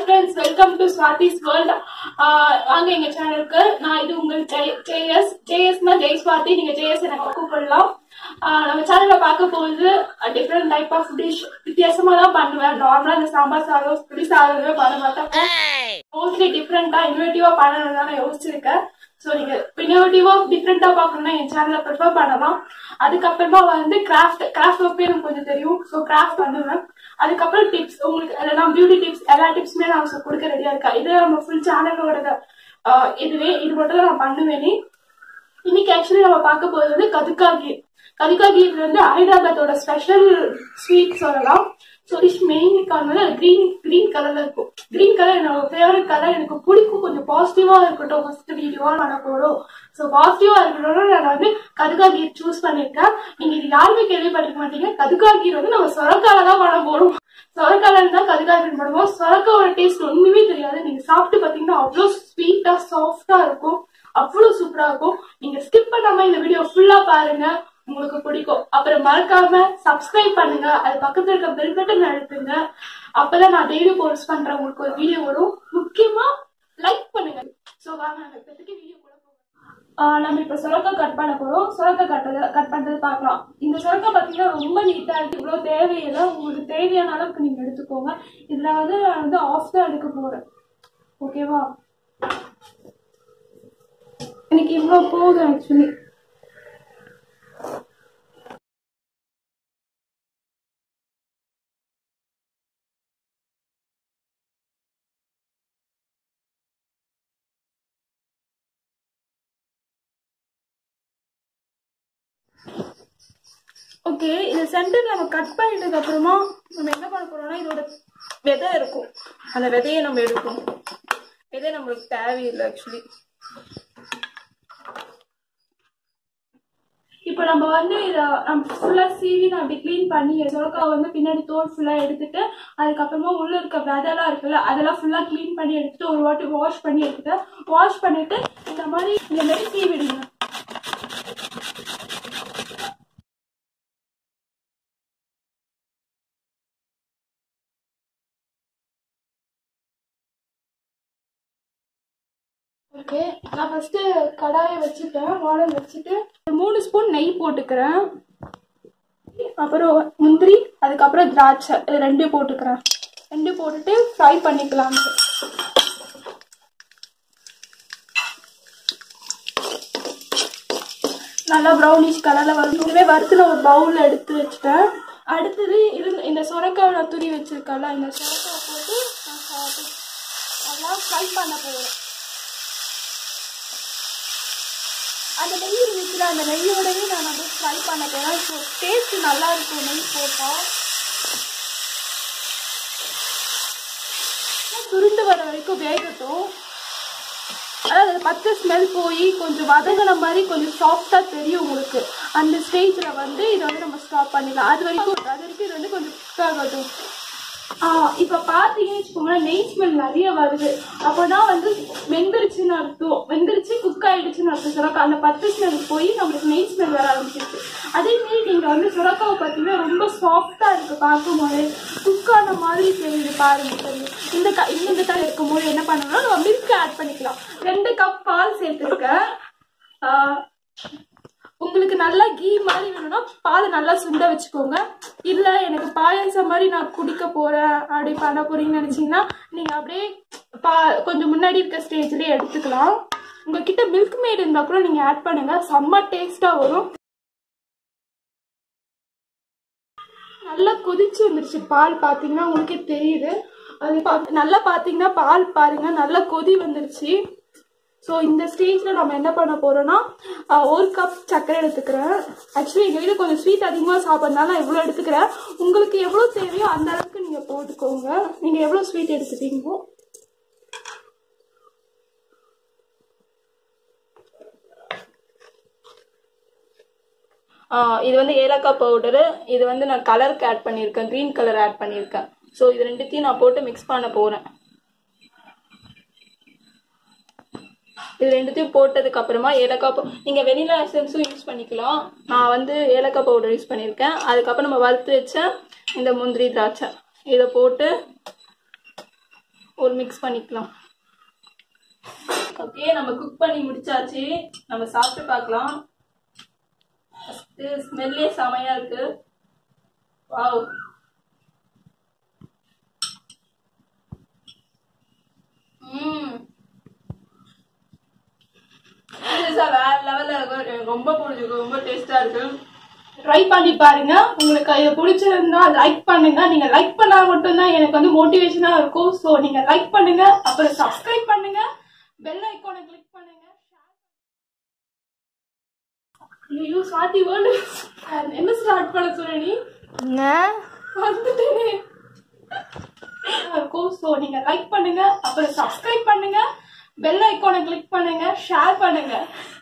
friends welcome to Swathi's world வாங்க எங்க சேனலுக்கு நான் இது உங்கள் ஜேஎஸ் ஜேஎஸ்னா ஜெய் ஸ்வாதி நீங்க ஜேஎஸ் எனக்கு கூப்பிடலாம் ஆஹ் நம்ம சேனல்ல பார்க்க போகுது டிஃப்ரெண்ட் டைப் ஆஃப் டிஷ் வித்தியாசமா தான் பண்ணுவேன் நார்மலா இந்த சாம்பார் சாதம் புளி சாதமே பண்ண மாட்டேன் மோஸ்ட்லி டிஃப்ரெண்டா இன்னோவேட்டிவா பண்ணணும் தான் நான் யோசிச்சிருக்கேன் ஸோ நீங்க இன்னோவேட்டிவா டிஃப்ரெண்டா பார்க்கணும்னா என் சேனலை ப்ரிஃபர் பண்ணலாம் அதுக்கப்புறமா வந்து கிராஃப்ட் கிராஃப்ட் ஒர்க் எனக்கு கொஞ்சம் தெரியும் ஸோ கிராஃப்ட் பண்ணுவேன் அதுக்கப்புறம் டிப்ஸ் உங்களுக்கு எல்லாம் பியூட்டி டிப்ஸ் எல்லா டிப்ஸுமே நான் உங்களுக்கு கொடுக்க ரெடியா இருக்கேன் இது நம்ம ஃபுல் சேனலோட இதுவே இது மட்டும் தான் நான் பண்ணுவேனே இன்னைக்கு ஆக்சுவலி நம்ம பார்க்க போறது வந்து கதுக்கா கீர் கதுக்கா கீர் வந்து ஹைதராபாத்தோட ஸ்பெஷல் ஸ்வீட் சொல்லலாம் ஸோ டிஷ் மெயின் வந்து கிரீன் கிரீன் கலர்ல இருக்கும் கிரீன் கலர் என்னோட ஃபேவரட் கலர் எனக்கு பிடிக்கும் கொஞ்சம் பாசிட்டிவா இருக்கட்டும் ஃபர்ஸ்ட் வீடியோவா பண்ண போறோம் ஸோ பாசிட்டிவா இருக்கட்டும் நான் வந்து கதுக்கா கீர் சூஸ் பண்ணிருக்கேன் நீங்க இது யாருமே கேள்விப்பட்டிருக்க மாட்டீங்க கதுக்கா கீர் வந்து நம்ம சொரக்கால தான் பண்ண போறோம் சொரக்கால தான் கதுக்கா கீர் பண்ணுவோம் சொரக்காவோட டேஸ்ட் ஒண்ணுமே தெரியாது நீங்க சாப்பிட்டு பாத்தீங்கன்னா அவ்வளோ ஸ்வீட்டா சாஃப்டா இருக்கும் அவ்வளவு சூப்பரா இருக்கும் நீங்க ஸ்கிப் பண்ணாம இந்த வீடியோ ஃபுல்லா பாருங்க உங்களுக்கு பிடிக்கும் அப்புறம் மறக்காம சப்ஸ்கிரைப் பண்ணுங்க அது பக்கத்துல இருக்க பெல் பட்டன் அழுத்துங்க அப்பதான் நான் டெய்லி போஸ்ட் பண்றேன் உங்களுக்கு ஒரு வீடியோ வரும் முக்கியமா லைக் பண்ணுங்க சோ வாங்க நம்ம இப்போதைக்கு வீடியோ கூட போகலாம் நம்ம இப்ப சுரக்கா கட் பண்ண போறோம் சுரக்கா கட்டது கட் பண்றது பார்க்கலாம் இந்த சுரக்கா பாத்தீங்கன்னா ரொம்ப நீட்டா இருக்கு இவ்வளவு தேவையில்லை உங்களுக்கு தேவையான அளவுக்கு நீங்க எடுத்துக்கோங்க இதுல வந்து நான் வந்து ஆஃப் தான் எடுக்க போறேன் ஓகேவா எனக்கு இவ்வளவு போதும் ஆக்சுவலி ஓகே இது சென்டர் நம்ம கட் பண்ணிட்டதுக்கு அப்புறமா நம்ம என்ன பண்ண போறோம்னா இதோட விதை இருக்கும் அந்த விதையை நம்ம எடுக்கணும் விதை நம்மளுக்கு தேவையில்லை ஆக்சுவலி இப்போ நம்ம வந்து இதை நம்ம ஃபுல்லாக சீவி நான் அப்படி க்ளீன் பண்ணி சுரக்கா வந்து பின்னாடி தோல் ஃபுல்லாக எடுத்துட்டு அதுக்கப்புறமா உள்ள இருக்க விதெல்லாம் இருக்குல்ல அதெல்லாம் ஃபுல்லாக க்ளீன் பண்ணி எடுத்துட்டு ஒரு வாட்டி வாஷ் பண்ணி எடுத்துட்டு வாஷ் பண்ணிட்டு இந்த மாதிரி இந்த மாதிரி சீவிடுங்க ஓகே நான் ஃபஸ்ட்டு கடாயை வச்சுட்டேன் வானல் வச்சுட்டு மூணு ஸ்பூன் நெய் போட்டுக்கிறேன் அப்புறம் முந்திரி அதுக்கப்புறம் திராட்சை இது ரெண்டும் போட்டுக்கிறேன் ரெண்டும் போட்டுட்டு ஃப்ரை பண்ணிக்கலாம் நல்லா ப்ரௌனிஷ் கலரில் வரும் இதுவே வறுத்து நான் ஒரு பவுலில் எடுத்து வச்சுட்டேன் அடுத்தது இது இந்த சுரக்காவை நான் துரி வச்சிருக்கேன்ல இந்த சுரக்காவை போட்டு நான் நல்லா ஃப்ரை பண்ண போகிறேன் அந்த நெய் இருந்துச்சுல அந்த நெய்யோடவே நான் வந்து ஃப்ரை பண்ண போகிறேன் ஸோ டேஸ்ட் நல்லா இருக்கும் நெய் போட்டால் சுருண்டு வர வரைக்கும் வேகட்டும் அதாவது பச்சை ஸ்மெல் போய் கொஞ்சம் வதங்கின மாதிரி கொஞ்சம் சாஃப்டாக தெரியும் உங்களுக்கு அந்த ஸ்டேஜில் வந்து இதை வந்து நம்ம ஸ்டாப் பண்ணிடலாம் அது வரைக்கும் அது வரைக்கும் இது வந்து கொஞ்சம் குக் ஆகட்டும் இப்போ பார்த்தீங்கன்னு வச்சுக்கோங்களேன் நெய் ஸ்மெல் நிறைய வருது அப்போனா வந்து வெந்துருச்சுன்னு அர்த்தம் வெந்துருச்சு குக் ஆயிடுச்சுன்னு அர்த்தம் சுரக்கா அந்த பத்து ஸ்மெல் போய் நம்மளுக்கு நெய் ஸ்மெல் வர ஆரம்பிச்சிருச்சு அதே மாரி நீங்கள் வந்து சுரக்காவை பார்த்தீங்கன்னா ரொம்ப சாஃப்டாக இருக்கு பார்க்கும்போது குக் ஆன மாதிரி தெரியுது பாருங்க தெரியும் இந்த க இந்த டைம் இருக்கும்போது என்ன பண்ணணும்னா நம்ம மில்க் ஆட் பண்ணிக்கலாம் ரெண்டு கப் பால் சேர்த்துருக்கேன் உங்களுக்கு நல்லா கீ மாதிரி வேணும்னா பால் நல்லா சுண்ட வச்சுக்கோங்க இல்லை எனக்கு பாயாசம் மாதிரி நான் குடிக்க போகிறேன் அப்படி பண்ண போறீங்கன்னு நினச்சிங்கன்னா நீங்கள் அப்படியே பா கொஞ்சம் முன்னாடி இருக்க ஸ்டேஜ்லேயே எடுத்துக்கலாம் உங்ககிட்ட மில்க் மேட் இருந்தால் கூட நீங்கள் ஆட் பண்ணுங்க செம்ம டேஸ்ட்டாக வரும் நல்லா கொதிச்சு வந்துருச்சு பால் பார்த்தீங்கன்னா உங்களுக்கே தெரியுது அது பா நல்லா பார்த்தீங்கன்னா பால் பாருங்க நல்லா கொதி வந்துருச்சு ஸோ இந்த ஸ்டேஜில் நம்ம என்ன பண்ண போகிறோம்னா ஒரு கப் சர்க்கரை எடுத்துக்கிறேன் ஆக்சுவலி எங்கள் வீட்டில் கொஞ்சம் ஸ்வீட் அதிகமாக சாப்பிட்றதுனால நான் எவ்வளோ எடுத்துக்கிறேன் உங்களுக்கு எவ்வளோ தேவையோ அந்த அளவுக்கு நீங்கள் போட்டுக்கோங்க நீங்கள் எவ்வளோ ஸ்வீட் எடுத்துட்டீங்களோ இது வந்து ஏலக்காய் பவுடரு இது வந்து நான் கலருக்கு ஆட் பண்ணியிருக்கேன் க்ரீன் கலர் ஆட் பண்ணியிருக்கேன் ஸோ இது ரெண்டுத்தையும் நான் போட்டு மிக்ஸ் பண்ண போகிறேன் இது ரெண்டுத்தையும் போட்டதுக்கு அப்புறமா ஏலக்காய் பவு நீங்கள் வெனிலா எசன்ஸும் யூஸ் பண்ணிக்கலாம் நான் வந்து ஏலக்காய் பவுடர் யூஸ் பண்ணியிருக்கேன் அதுக்கப்புறம் நம்ம வறுத்து வச்ச இந்த முந்திரி திராட்சை இதை போட்டு ஒரு மிக்ஸ் பண்ணிக்கலாம் ஓகே நம்ம குக் பண்ணி முடிச்சாச்சு நம்ம சாப்பிட்டு பார்க்கலாம் ஃபர்ஸ்ட் ஸ்மெல்லே செமையா இருக்கு வாவ் ம் சீரியஸா வேற லெவல்ல இருக்கும் எனக்கு ரொம்ப பிடிச்சிருக்கு ரொம்ப டேஸ்டா இருக்கு ட்ரை பண்ணி பாருங்க உங்களுக்கு இது பிடிச்சிருந்தா லைக் பண்ணுங்க நீங்க லைக் பண்ணா மட்டும்தான் எனக்கு வந்து மோட்டிவேஷனா இருக்கும் ஸோ நீங்க லைக் பண்ணுங்க அப்புறம் சப்ஸ்கிரைப் பண்ணுங்க பெல் ஐக்கானை கிளிக் பண்ணுங்க ஐயோ சாத்தி வேர்ல்டு என்ன ஸ்டார்ட் பண்ண சொல்ற நீ என்ன வந்துட்டேனே இருக்கும் ஸோ நீங்க லைக் பண்ணுங்க அப்புறம் சப்ஸ்கிரைப் பண்ணுங்க பெல் ஐக்கானை கிளிக் பண்ணுங்க ஷேர் பண்ணுங்க